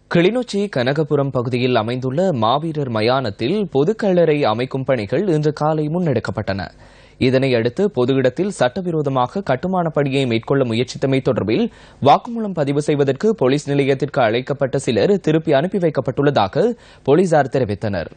கிளிநொச்சி கனகபுரம் பகுதியில் அமைந்துள்ள மாவீரர் மயானத்தில் பொதுக்கல்லறை அமைக்கும் பணிகள் இன்று காலை முன்னெடுக்கப்பட்டன இதனையடுத்து பொது இடத்தில் சட்டவிரோதமாக கட்டுமான பணியை மேற்கொள்ள முயற்சித்தமை தொடர்பில் வாக்குமூலம் பதிவு செய்வதற்கு போலீஸ் நிலையத்திற்கு அழைக்கப்பட்ட சிலர் திருப்பி அனுப்பி வைக்கப்பட்டுள்ளதாக போலீசார் தெரிவித்தனர்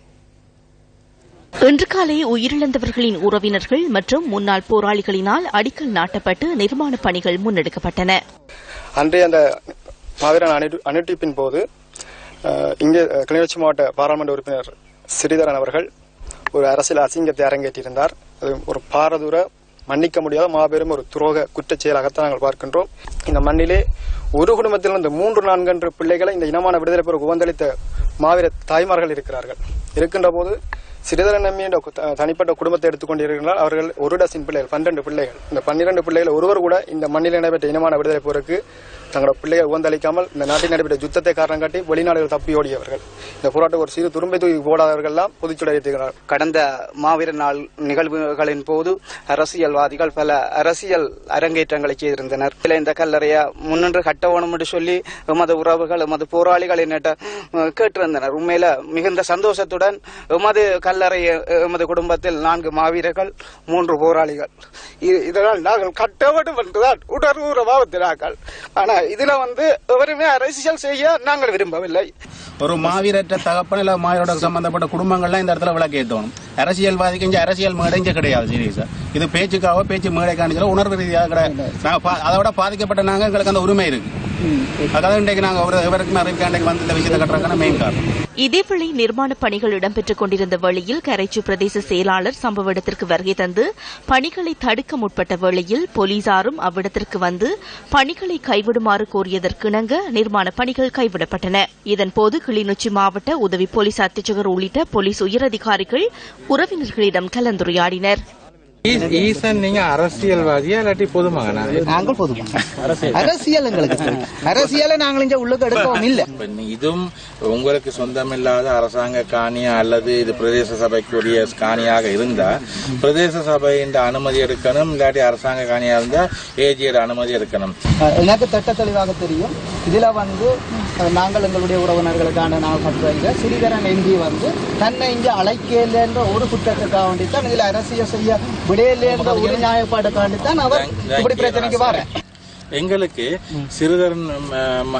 இன்று காலை உயிரிழந்தவர்களின் உறவினர்கள் மற்றும் முன்னாள் போராளிகளினால் அடிக்கல் நாட்டப்பட்டு நிர்மாணப் பணிகள் முன்னெடுக்கப்பட்டன அன்றைய அந்த மாவீரன் அணி- அணிவகுப்பின் போது அஹ், இங்கே அஹ், கிளிநொச்சி மாவட்ட பாராளுமன்ற உறுப்பினர் ஸ்ரீதரன் அவர்கள் ஒரு அரசியல் அசிங்கத்தை அரங்கேற்றியிருந்தார் அது ஒரு பாரதூர மன்னிக்க முடியாத மாபெரும் ஒரு துரோக குற்றச் செயலாகத்தான் நாங்கள் பார்க்கின்றோம் இந்த மண்ணிலே ஒரு குடும்பத்தில் இருந்து மூன்று நான்கு பிள்ளைகளை இந்த இனமான விடுதலை பிறகு உவந்தளித்த மாவீர தாய்மார்கள் இருக்கிறார்கள் இருக்கின்ற போது சிறிதரன் நம்பி என்ற கு- த- தனிப்பட்ட குடும்பத்தை எடுத்துக்கொண்டிருக்கிறார்கள் அவர்கள் ஒரு டசின் பிள்ளைகள் பன்னிரண்டு பிள்ளைகள் இந்த பன்னிரண்டு பிள்ளைகள் ஒருவர் கூட இந்த மண்ணில் நடைபெற்ற இனமான விடுதலை போருக்கு தங்களோட பிள்ளைகள் உவந்தளிக்காமல் இந்த நாட்டில் நடைபெற்ற யுத்தத்தை காரணம் காட்டி வெளிநாடுகள் தப்பி ஓடியவர்கள் இந்த போராட்டம் ஒரு சிறு துரும்பை தூக்கி போடாதவர்கள் எல்லாம் பொதுச்சுடர் கடந்த மாவீர நாள் நிகழ்வுகளின் போது அரசியல்வாதிகள் பல அரசியல் அரங்கேற்றங்களை செய்திருந்தனர் இதில் இந்த கல்லறைய முன்னின்று கட்டவணும் என்று சொல்லி எமது உறவுகள் எமது போராளிகள் என்னட்ட அஹ், கேட்டிருந்தனர் உண்மையில மிகுந்த சந்தோஷத்துடன் எமது கல்லறை எமது குடும்பத்தில் நான்கு மாவீரர்கள் மூன்று போராளிகள் இ- இதனால் நாங்கள் கட்ட வேண்டும் என்றுதான் உணர்வுறவாக ஆனா இதுல வந்து எவருமே அரசியல் செய்ய நாங்கள் விரும்பவில்லை ஒரு மாவீரற்ற தகப்பன் இல்ல மாவீரோட சம்பந்தப்பட்ட குடும்பங்கள்லாம் இந்த இடத்துல விளக்கேற்றணும் அரசியல்வாதிக்கு இங்க அரசியல் மேடைஞ்ச கிடையாது சீரியஸா இது பேச்சுக்காக பேச்சு மேடை காணிச்சல உணர்வு ரீதியாக கிடையாது நாங்க பா- அதை விட பாதிக்கப்பட்ட நாங்க எங்களுக்கு அந்த உரிமை இருக்கு அதாவது இன்றைக்கு நாங்க ஒரு இவருக்குமே அறிவிக்காண்டைக்கு வந்து இந்த விஷயத்தை கட்டுறாங்கன்னா மெயின் காரணம் இதேவேளை நிர்மாணப் பணிகள் இடம்பெற்றுக் கொண்டிருந்த வேளையில் கரைச்சி பிரதேச செயலாளர் சம்பவ இடத்திற்கு வருகை தந்து பணிகளை தடுக்க முற்பட்ட வேளையில் போலீசாரும் அவ்விடத்திற்கு வந்து பணிகளை கைவிடுமாறு கோரியதற்கிணங்க நிர்மாணப் பணிகள் கைவிடப்பட்டன இதன்போது கிளிநொச்சி மாவட்ட உதவி போலீஸ் அத்தியட்சகர் உள்ளிட்ட போலீஸ் உயரதிகாரிகள் உறவினர்களிடம் கலந்துரையாடினர் ஈ- ஈசன் நீங்க அரசியல்வாதியா இல்லாட்டி பொதுமகனா நாங்கள் பொதுமக்கள் அரசியல் எங்களுக்கு தெரியும். அரசியலை நாங்கள் இங்க உள்ளுக்கு எடுக்கவும் இல்ல இப்ப நீ- இதுவும் உங்களுக்கு சொந்தமில்லாத அரசாங்க காணியா அல்லது இது பிரதேச சபைக்குரிய காணியாக இருந்தா பிரதேச சபையின் அனுமதி எடுக்கணும் இல்லாட்டி அரசாங்க காணியா இருந்தா ஏஜியோட அனுமதி எடுக்கணும் அஹ் எனக்கு திட்ட தெளிவாக தெரியும் இதுல வந்து அஹ், நாங்கள் எங்களுடைய உறவினர்களுக்கான நாங்கள் கட்டுறீங்க சிறிதரன் எம்பி வந்து தன்னை இங்க அழைக்கலன்ற ஒரு குற்றத்துக்காக வேண்டித்தான் இதுல அரசியல் செய்ய விடையிலேன்ற ஒரு நியாயப்பாடுக்காண்டித்தான் அவர் இப்படி பிரச்சனைக்கு வரேன் எங்களுக்கு சிறுதரன் ம,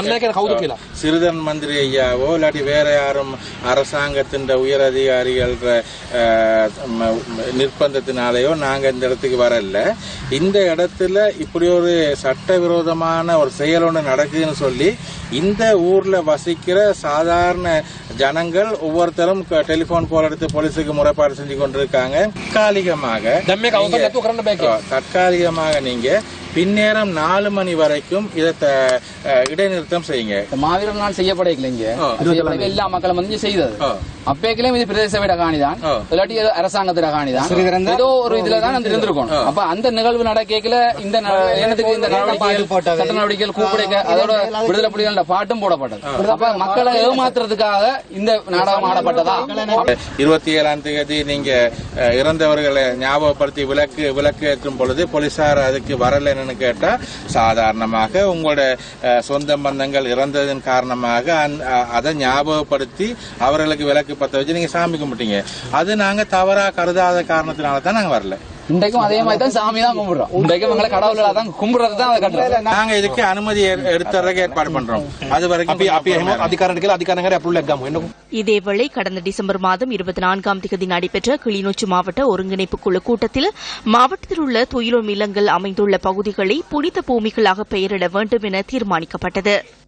ம, சிறுதரன் மந்திரி ஐயாவோ இல்லாட்டி வேற யாரும் அரசாங்கத்தின் உயர் அதிகாரிகள் அஹ், ம, நிர்பந்தத்தினாலேயோ நாங்க இந்த இடத்துக்கு வரல இந்த இடத்துல இப்படி ஒரு சட்டவிரோதமான ஒரு செயல் ஒன்று நடக்குதுன்னு சொல்லி இந்த ஊர்ல வசிக்கிற சாதாரண ஜனங்கள் ஒவ்வொருத்தரும் க- டெலிபோன் கால் எடுத்து போலீஸுக்கு முறைப்பாடு செஞ்சு கொண்டிருக்காங்க தற்காலிகமாக நீங்க- தற்காலிகமாக நீங்க பின்னேரம் நாலு மணி வரைக்கும் இதை த- அஹ், இடைநிறுத்தம் செய்யுங்க மாவீரர் நாள் செய்யப்படைக்கல இங்க ஆ. செய்யப்படைக்கல எல்லா மக்களும் வந்து செய்தது ஆ. அப்பேக்கிலும் இது பிரதேச விட காணிதான் ஆ. இல்லாட்டி ஏதோ அரசாங்கத்திட காணிதான் ஏதோ ஒரு இதுல தான் அந்த இருந்திருக்கும் அப்ப அந்த நிகழ்வு நடக்கல இந்த ந- இனத்துக்கு இந்த நடவடிக்கைகள் சட்ட நடவடிக்கைகள் கூப்பிடைக்க அதோட விடுதலை புலிகளோட பாட்டும் போடப்பட்டது அப்ப மக்களை ஏமாத்துறதுக்காக இந்த நாடகம் ஆடப்பட்டதா இருபத்தி ஏழாம் தேதி நீங்க அஹ், இறந்தவர்களை ஞாபகப்படுத்தி விளக்கு விளக்கு ஏற்றும் பொழுது போலீசார் அதுக்கு வரலன்னு கேட்டா சாதாரணமாக உங்களோட அஹ், சொந்த பந்தங்கள் இறந்ததன் காரணமாக அந்த- அ- அதை ஞாபகப்படுத்தி அவர்களுக்கு விளக்கு பத்த வச்சு நீங்க சாமி கும்பிட்டீங்க அது நாங்க தவறா கருதாத காரணத்தினால தான் நாங்க வரல இன்றைக்கும் அதே மாதிரி தான் சாமி தான் கும்பிடுறோம் இன்றைக்கும் எங்களை கடவுளா தான் கும்பிடுறது தான் அதை கட்டுறோம் நாங்க இதுக்கு அனுமதி ஏற்- எடுத்துறதுக்கு ஏற்பாடு பண்றோம் அது வரைக்கும் இதேவேளை கடந்த டிசம்பர் மாதம் இருபத்தி நான்காம் தேதி நடைபெற்ற கிளிநொச்சி மாவட்ட ஒருங்கிணைப்பு குழு கூட்டத்தில் மாவட்டத்தில் உள்ள துயிலும் இல்லங்கள் அமைந்துள்ள பகுதிகளை புனித பூமிகளாக பெயரிட வேண்டும் என தீர்மானிக்கப்பட்டது